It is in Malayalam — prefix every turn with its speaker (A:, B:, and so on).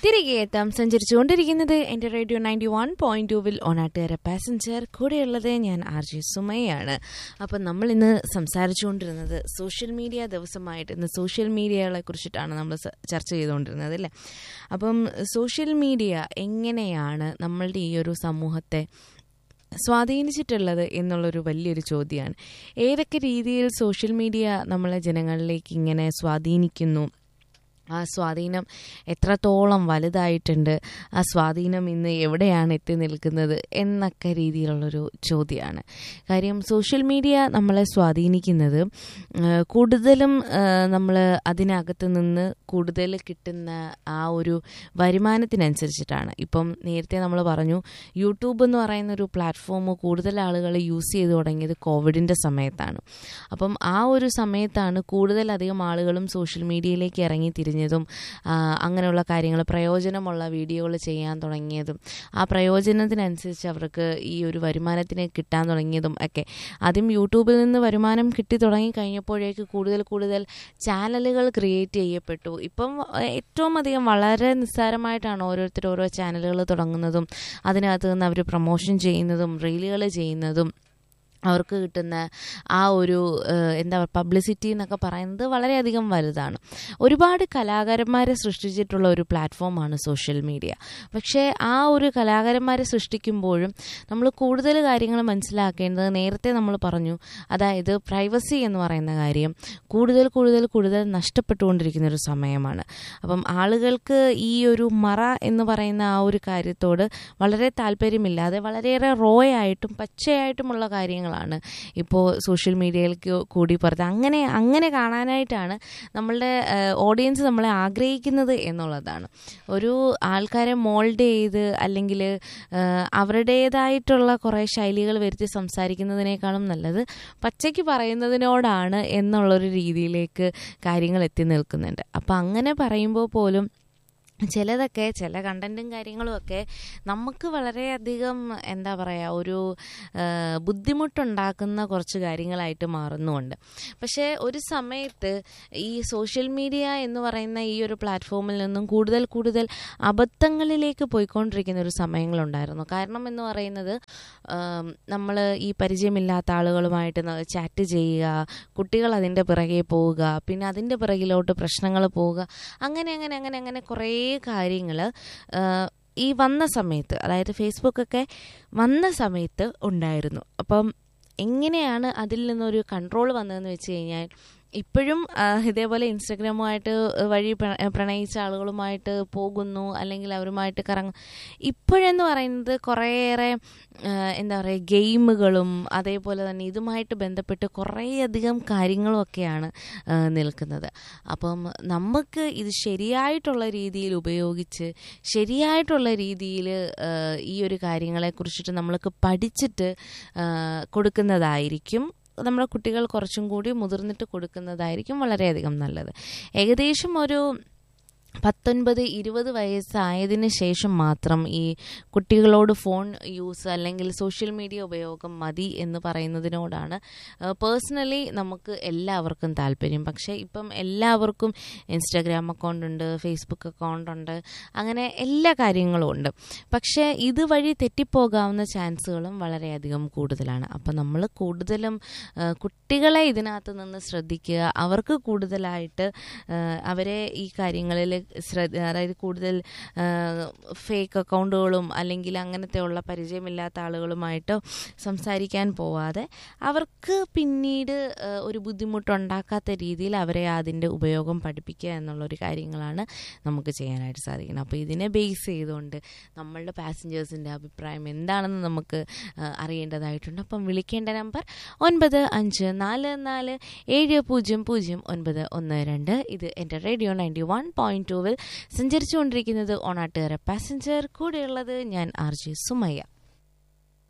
A: തിരികെ എത്താം സഞ്ചരിച്ചുകൊണ്ടിരിക്കുന്നത് എൻ്റെ റേഡിയോ നയൻറ്റി വൺ പോയിന്റ് ടൂവിൽ ഓണാട്ടുകാര പാസഞ്ചർ കൂടെയുള്ളത് ഞാൻ ആർ ജെ സുമയാണ് അപ്പം നമ്മൾ ഇന്ന് സംസാരിച്ചുകൊണ്ടിരുന്നത് സോഷ്യൽ മീഡിയ ദിവസമായിട്ട് ഇന്ന് സോഷ്യൽ മീഡിയകളെ കുറിച്ചിട്ടാണ് നമ്മൾ സ- ചർച്ച ചെയ്തുകൊണ്ടിരുന്നത് അല്ലേ അപ്പം സോഷ്യൽ മീഡിയ എങ്ങനെയാണ് നമ്മളുടെ ഈ ഒരു സമൂഹത്തെ സ്വാധീനിച്ചിട്ടുള്ളത് എന്നുള്ളൊരു വലിയൊരു ചോദ്യമാണ് ഏതൊക്കെ രീതിയിൽ സോഷ്യൽ മീഡിയ നമ്മളെ ജനങ്ങളിലേക്ക് ഇങ്ങനെ സ്വാധീനിക്കുന്നു ആ സ്വാധീനം എത്രത്തോളം വലുതായിട്ടുണ്ട് ആ സ്വാധീനം ഇന്ന് എവിടെയാണ് എത്തി നിൽക്കുന്നത് എന്നൊക്കെ രീതിയിലുള്ളൊരു ചോദ്യമാണ് കാര്യം സോഷ്യൽ മീഡിയ നമ്മളെ സ്വാധീനിക്കുന്നത് ആ, കൂടുതലും നമ്മൾ അതിനകത്ത് നിന്ന് കൂടുതൽ കിട്ടുന്ന ആ ഒരു വരുമാനത്തിനനുസരിച്ചിട്ടാണ് ഇപ്പം നേരത്തെ നമ്മൾ പറഞ്ഞു യൂട്യൂബ് എന്ന് പറയുന്ന ഒരു പ്ലാറ്റ്ഫോം കൂടുതൽ ആളുകൾ യൂസ് ചെയ്ത് തുടങ്ങിയത് കോവിഡിൻ്റെ സമയത്താണ് അപ്പം ആ ഒരു സമയത്താണ് കൂടുതലധികം ആളുകളും സോഷ്യൽ മീഡിയയിലേക്ക് ഇറങ്ങി തിരിഞ്ഞതും ആ, അങ്ങനെയുള്ള കാര്യങ്ങൾ പ്രയോജനമുള്ള വീഡിയോകൾ ചെയ്യാൻ തുടങ്ങിയതും ആ പ്രയോജനത്തിനനുസരിച്ച് അവർക്ക് ഈ ഒരു വരുമാനത്തിന് കിട്ടാൻ തുടങ്ങിയതും ഒക്കെ ആദ്യം യൂട്യൂബിൽ നിന്ന് വരുമാനം കിട്ടി തുടങ്ങി കഴിഞ്ഞപ്പോഴേക്ക് കൂടുതൽ കൂടുതൽ ചാനലുകൾ ക്രിയേറ്റ് ചെയ്യപ്പെട്ടു ഇപ്പം ഏറ്റവും അധികം വളരെ നിസ്സാരമായിട്ടാണ് ഓരോരുത്തർ ഓരോ ചാനലുകൾ തുടങ്ങുന്നതും അതിനകത്ത് നിന്ന് അവർ പ്രൊമോഷൻ ചെയ്യുന്നതും റീലുകൾ ചെയ്യുന്നതും അവർക്ക് കിട്ടുന്ന ആ ഒരു ഏഹ്, എന്താ പറയുക പബ്ലിസിറ്റി എന്നൊക്കെ പറയുന്നത് വളരെയധികം വലുതാണ് ഒരുപാട് കലാകാരന്മാരെ സൃഷ്ടിച്ചിട്ടുള്ള ഒരു പ്ലാറ്റ്ഫോമാണ് സോഷ്യൽ മീഡിയ പക്ഷേ ആ ഒരു കലാകാരന്മാരെ സൃഷ്ടിക്കുമ്പോഴും നമ്മൾ കൂടുതൽ കാര്യങ്ങൾ മനസ്സിലാക്കേണ്ടത് നേരത്തെ നമ്മൾ പറഞ്ഞു അതായത് പ്രൈവസി എന്ന് പറയുന്ന കാര്യം കൂടുതൽ കൂടുതൽ കൂടുതൽ നഷ്ടപ്പെട്ടുകൊണ്ടിരിക്കുന്ന ഒരു സമയമാണ് അപ്പം ആളുകൾക്ക് ഈ ഒരു മറ എന്ന് പറയുന്ന ആ ഒരു കാര്യത്തോട് വളരെ താല്പര്യമില്ലാതെ വളരെയേറെ റോ ആയിട്ടും പച്ചയായിട്ടുമുള്ള കാര്യങ്ങളാണ് ഇപ്പോൾ സോഷ്യൽ മീഡിയയിലേക്ക് കൂടി പുറത്ത് അങ്ങനെ അങ്ങനെ കാണാനായിട്ടാണ് നമ്മളുടെ ഓഡിയൻസ് നമ്മളെ ആഗ്രഹിക്കുന്നത് എന്നുള്ളതാണ് ഒരു ആൾക്കാരെ മോൾഡ് ചെയ്ത് അല്ലെങ്കിൽ അവരുടേതായിട്ടുള്ള കുറേ ശൈലികൾ വരുത്തി സംസാരിക്കുന്നതിനേക്കാളും നല്ലത് പച്ചയ്ക്ക് പറയുന്നതിനോടാണ് എന്നുള്ളൊരു രീതിയിലേക്ക് കാര്യങ്ങൾ എത്തി നിൽക്കുന്നുണ്ട് അപ്പം അങ്ങനെ പറയുമ്പോൾ പോലും ചിലതൊക്കെ ചില കണ്ടൻറ്റും കാര്യങ്ങളും ഒക്കെ നമുക്ക് വളരെയധികം എന്താ പറയുക ഒരു ആ, ബുദ്ധിമുട്ടുണ്ടാക്കുന്ന കുറച്ച് കാര്യങ്ങളായിട്ട് മാറുന്നുമുണ്ട് പക്ഷേ ഒരു സമയത്ത് ഈ സോഷ്യൽ മീഡിയ എന്ന് പറയുന്ന ഈ ഒരു പ്ലാറ്റ്ഫോമിൽ നിന്നും കൂടുതൽ കൂടുതൽ അബദ്ധങ്ങളിലേക്ക് പോയിക്കൊണ്ടിരിക്കുന്ന ഒരു സമയങ്ങളുണ്ടായിരുന്നു കാരണം എന്ന് പറയുന്നത് നമ്മൾ ഈ പരിചയമില്ലാത്ത ആളുകളുമായിട്ട് ചാറ്റ് ചെയ്യുക കുട്ടികൾ അതിൻ്റെ പിറകെ പോവുക പിന്നെ അതിൻ്റെ പിറകിലോട്ട് പ്രശ്നങ്ങൾ പോവുക അങ്ങനെ അങ്ങനെ അങ്ങനെ അങ്ങനെ കുറേ കാര്യങ്ങൾ ഈ വന്ന സമയത്ത് അതായത് ഫേസ്ബുക്കൊക്കെ വന്ന സമയത്ത് ഉണ്ടായിരുന്നു അപ്പം എങ്ങനെയാണ് അതിൽ നിന്നൊരു കൺട്രോൾ വന്നതെന്ന് വെച്ച് കഴിഞ്ഞാൽ ഇപ്പോഴും ആ, ഇതേപോലെ ഇൻസ്റ്റഗ്രാമുമായിട്ട് വഴി പ്ര- പ്രണയിച്ച ആളുകളുമായിട്ട് പോകുന്നു അല്ലെങ്കിൽ അവരുമായിട്ട് കറങ്ങും ഇപ്പോഴെന്ന് പറയുന്നത് കുറേയേറെ ആ, എന്താ പറയുക ഗെയിമുകളും അതേപോലെ തന്നെ ഇതുമായിട്ട് ബന്ധപ്പെട്ട് കുറേയധികം കാര്യങ്ങളുമൊക്കെയാണ് ആ, നിൽക്കുന്നത് അപ്പം നമുക്ക് ഇത് ശരിയായിട്ടുള്ള രീതിയിൽ ഉപയോഗിച്ച് ശരിയായിട്ടുള്ള രീതിയിൽ ഈ ഒരു കാര്യങ്ങളെ കുറിച്ചിട്ട് നമ്മൾക്ക് പഠിച്ചിട്ട് ആ, കൊടുക്കുന്നതായിരിക്കും നമ്മുടെ കുട്ടികൾ കുറച്ചും കൂടി മുതിർന്നിട്ട് കൊടുക്കുന്നതായിരിക്കും വളരെയധികം നല്ലത് ഏകദേശം ഒരു പത്തൊൻപത് ഇരുപത് വയസ്സായതിനു ശേഷം മാത്രം ഈ കുട്ടികളോട് ഫോൺ യൂസ് അല്ലെങ്കിൽ സോഷ്യൽ മീഡിയ ഉപയോഗം മതി എന്ന് പറയുന്നതിനോടാണ് പേഴ്സണലി നമുക്ക് എല്ലാവർക്കും താല്പര്യം പക്ഷേ ഇപ്പം എല്ലാവർക്കും ഇൻസ്റ്റാഗ്രാം അക്കൗണ്ട് ഉണ്ട് ഫേസ്ബുക്ക് അക്കൗണ്ട് ഉണ്ട് അങ്ങനെ എല്ലാ കാര്യങ്ങളും ഉണ്ട് പക്ഷേ ഇതുവഴി തെറ്റിപ്പോകാവുന്ന ചാൻസുകളും വളരെയധികം കൂടുതലാണ് അപ്പം നമ്മൾ കൂടുതലും ആ, കുട്ടികളെ ഇതിനകത്ത് നിന്ന് ശ്രദ്ധിക്കുക അവർക്ക് കൂടുതലായിട്ട് ആ, അവരെ ഈ കാര്യങ്ങളിൽ ശ്രദ്ധ അതായത് കൂടുതൽ ഫേക്ക് അക്കൗണ്ടുകളും അല്ലെങ്കിൽ അങ്ങനത്തെ ഉള്ള പരിചയമില്ലാത്ത ആളുകളുമായിട്ടോ സംസാരിക്കാൻ പോവാതെ അവർക്ക് പിന്നീട് ആ, ഒരു ബുദ്ധിമുട്ടുണ്ടാക്കാത്ത രീതിയിൽ അവരെ അതിൻ്റെ ഉപയോഗം പഠിപ്പിക്കുക എന്നുള്ളൊരു കാര്യങ്ങളാണ് നമുക്ക് ചെയ്യാനായിട്ട് സാധിക്കുന്നത് അപ്പോൾ ഇതിനെ ബേസ് ചെയ്തുകൊണ്ട് നമ്മളുടെ പാസഞ്ചേഴ്സിൻ്റെ അഭിപ്രായം എന്താണെന്ന് നമുക്ക് ആ, അറിയേണ്ടതായിട്ടുണ്ട് അപ്പം വിളിക്കേണ്ട നമ്പർ ഒൻപത് അഞ്ച് നാല് നാല് ഏഴ് പൂജ്യം പൂജ്യം ഒൻപത് ഒന്ന് രണ്ട് ഇത് എൻ്റെ റേഡിയോ നയൻറ്റി വൺ പോയിൻറ്റ് ടൂവിൽ സഞ്ചരിച്ചുകൊണ്ടിരിക്കുന്നത് ഓണാട്ടുകാര പാസഞ്ചർ കൂടെയുള്ളത് ഞാൻ ആർ ജെ സുമയ്യ